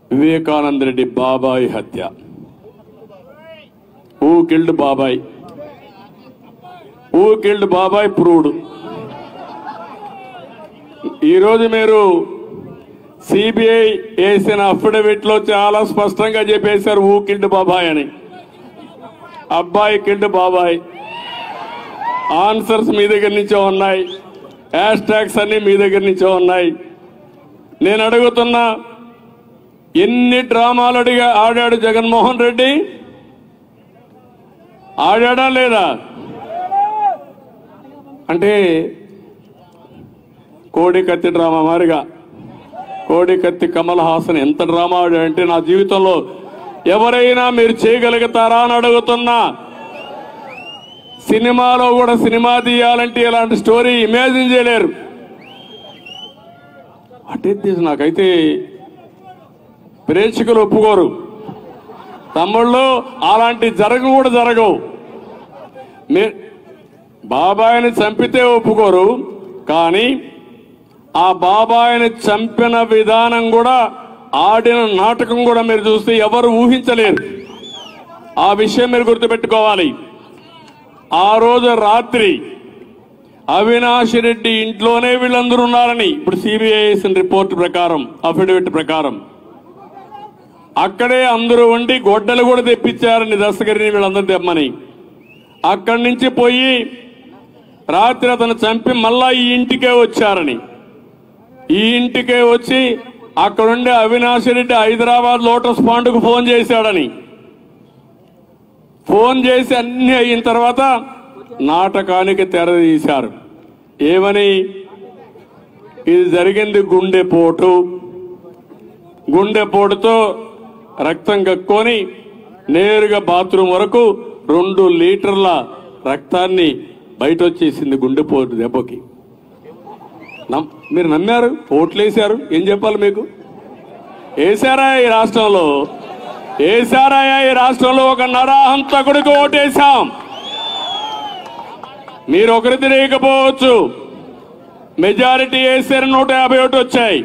వివేకానంద రెడ్డి బాబాయ్ హత్య ఊ కిల్డ్ బాబాయ్ ఊ కిల్డ్ బాబాయ్ ప్రూవ్డ్ ఈరోజు మీరు సిబిఐ వేసిన అఫిడవిట్ లో చాలా స్పష్టంగా చెప్పేశారు ఊ కిల్డ్ బాబాయ్ అని అబ్బాయి కిల్డ్ బాబాయ్ ఆన్సర్స్ మీ దగ్గర నుంచే ఉన్నాయి హ్యాష్ ట్యాగ్స్ అన్ని మీ దగ్గర నుంచే ఉన్నాయి నేను అడుగుతున్నా ఎన్ని డ్రామాలు అడిగా ఆడాడు జగన్మోహన్ రెడ్డి ఆడాడా లేదా అంటే కోడి కత్తి డ్రామా మారిగా కోడి కత్తి కమల్ హాసన్ ఎంత డ్రామా ఆడాడంటే నా జీవితంలో ఎవరైనా మీరు చేయగలుగుతారా అని అడుగుతున్నా సినిమాలో కూడా సినిమా తీయాలంటే ఇలాంటి స్టోరీ ఇమాజిన్ చేయలేరు అంటే నాకైతే ప్రేక్షకులు ఒప్పుకోరు తమ్ముళ్ళు అలాంటి జరగవు కూడా జరగవు మీ బాబాయిని చంపితే ఒప్పుకోరు కానీ ఆ బాబాయిని చంపిన విధానం కూడా ఆడిన నాటకం కూడా మీరు చూస్తే ఎవరు ఊహించలేరు ఆ విషయం మీరు గుర్తుపెట్టుకోవాలి ఆ రోజు రాత్రి అవినాష్ రెడ్డి ఇంట్లోనే వీళ్ళందరూ ఉన్నారని ఇప్పుడు సిబిఐ వేసిన రిపోర్ట్ ప్రకారం అఫిడవిట్ ప్రకారం అక్కడే అందరూ ఉండి గొడ్డలు కూడా తెప్పించారని దస్తగిరిని వీళ్ళందరూ తెమ్మని అక్కడి నుంచి పోయి రాత్రి అతను చంపి మళ్ళా ఈ ఇంటికే వచ్చారని ఈ ఇంటికే వచ్చి అక్కడుండే అవినాష్ రెడ్డి హైదరాబాద్ లోటస్ పాండ్కు ఫోన్ చేశాడని ఫోన్ చేసి అన్ని అయిన తర్వాత నాటకానికి తెర తీశారు ఏమని ఇది జరిగింది గుండెపోటు గుండెపోటుతో రక్తం కక్కుని నేరుగా బాత్రూమ్ వరకు రెండు లీటర్ల రక్తాన్ని బయట వచ్చేసింది గుండెపోటు దెబ్బకి నమ్- మీరు నమ్మారు ఓట్లేశారు ఏం చెప్పాలి మీకు వేశారా ఈ రాష్ట్రంలో వేశారా ఈ రాష్ట్రంలో ఒక నరహంతకుడికి ఓటేశాం మీరు ఒకరి తిరగకపోవచ్చు మెజారిటీ వేసారు నూట యాభై ఒకటి వచ్చాయి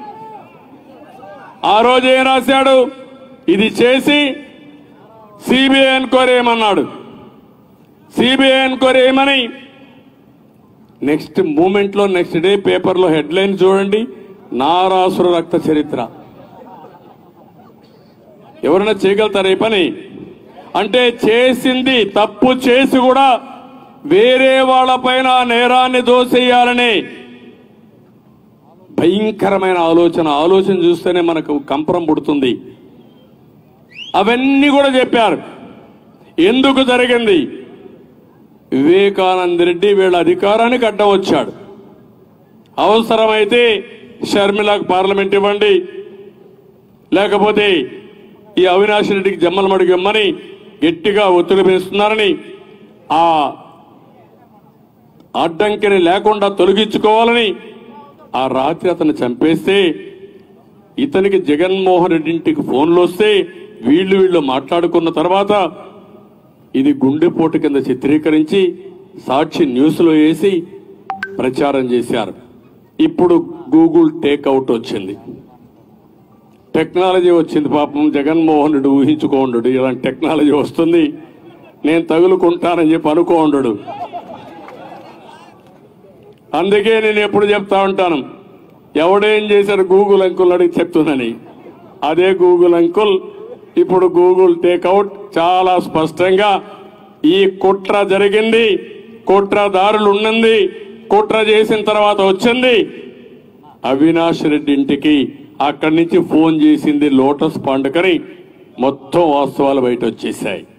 ఆ రోజు ఏం రాశాడు ఇది చేసి సిబిఐ ఎన్క్వైరీ ఏమన్నాడు సిబిఐ ఎన్క్వైరీ ఏమని నెక్స్ట్ మూమెంట్ లో నెక్స్ట్ డే పేపర్ లో హెడ్ లైన్ చూడండి నారాసుర రక్త చరిత్ర ఎవరైనా చేయగలుగుతారా ఈ పని అంటే చేసింది తప్పు చేసి కూడా వేరే వాళ్ళపైన ఆ నేరాన్ని దోసేయాలని భయంకరమైన ఆలోచన ఆలోచన చూస్తేనే మనకు కంపరం పుడుతుంది అవన్నీ కూడా చెప్పారు ఎందుకు జరిగింది వివేకానంద రెడ్డి వీళ్ళ అధికారానికి అడ్డం వచ్చాడు అవసరమైతే షర్మిలకు పార్లమెంట్ ఇవ్వండి లేకపోతే ఈ అవినాష్ రెడ్డికి జమ్మల మడుగు ఇమ్మని గట్టిగా ఒత్తిడి పెంచుతున్నారని ఆ అడ్డంకిని లేకుండా తొలగించుకోవాలని ఆ రాత్రి అతను చంపేస్తే ఇతనికి జగన్మోహన్ రెడ్డి ఇంటికి ఫోన్లు వస్తే వీళ్ళు వీళ్ళు మాట్లాడుకున్న తర్వాత ఇది గుండెపోటు కింద చిత్రీకరించి సాక్షి న్యూస్లో వేసి ప్రచారం చేశారు ఇప్పుడు గూగుల్ టేక్అవుట్ వచ్చింది టెక్నాలజీ వచ్చింది పాపం జగన్మోహన్ రెడ్డి ఊహించుకోండు ఇలాంటి టెక్నాలజీ వస్తుంది నేను తగులుకుంటానని చెప్పి అనుకోండు అందుకే నేను ఎప్పుడు చెప్తా ఉంటాను ఎవడేం చేశారు గూగుల్ అంకుల్ అడిగి చెప్తుందని అదే గూగుల్ అంకుల్ ఇప్పుడు గూగుల్ టేక్అవుట్ చాలా స్పష్టంగా ఈ కుట్ర జరిగింది కుట్రదారులు ఉన్నది కుట్ర చేసిన తర్వాత వచ్చింది అవినాష్ రెడ్డి ఇంటికి అక్కడి నుంచి ఫోన్ చేసింది లోటస్ పండుగని మొత్తం వాస్తవాలు బయట వచ్చేసాయి